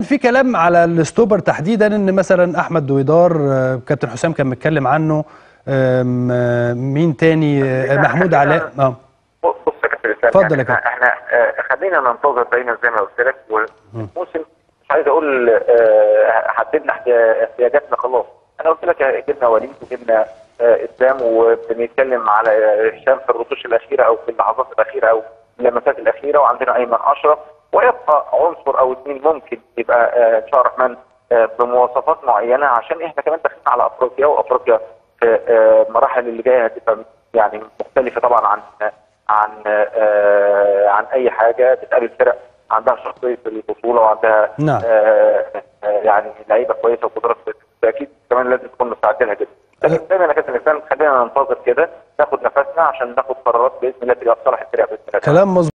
في كلام على الستوبر تحديدا ان مثلا احمد دويدار آه، كابتن حسام كان متكلم عنه آم، آه، مين تاني آه، محمود علاء اه بص بص يا كابتن اسلام اتفضل يا يعني كابتن. احنا آه، خلينا ننتظر دايما زي ما قلت لك والموسم مش عايز اقول آه، حددنا احتيا- احتياجاتنا خلاص انا قلت لك جبنا وليد وجبنا آه، اسلام وبنتكلم على هشام في الرتوش الاخيره او في اللحظات الاخيره او اللمسات الاخيره وعندنا ايمن اشرف ويبقى عنصر او اثنين ممكن يبقى آه، ان شاء الله الرحمن آه، بمواصفات معينه عشان احنا كمان داخلين على افريقيا وافريقيا في آه، المراحل اللي جايه هتبقى يعني مختلفه طبعا عن عن آه، عن اي حاجه بتقابل فرق عندها شخصيه في البطوله وعندها نعم. آه، آه، يعني لعيبه كويسه وقدرات اكيد كمان لازم تكون مستعد لها جدا لكن دايما يا كابتن اسلام خلينا ننتظر كده ناخد نفسنا عشان ناخد قرارات باذن الله تبقى في صالح الفرق باذن الله كلام مظبوط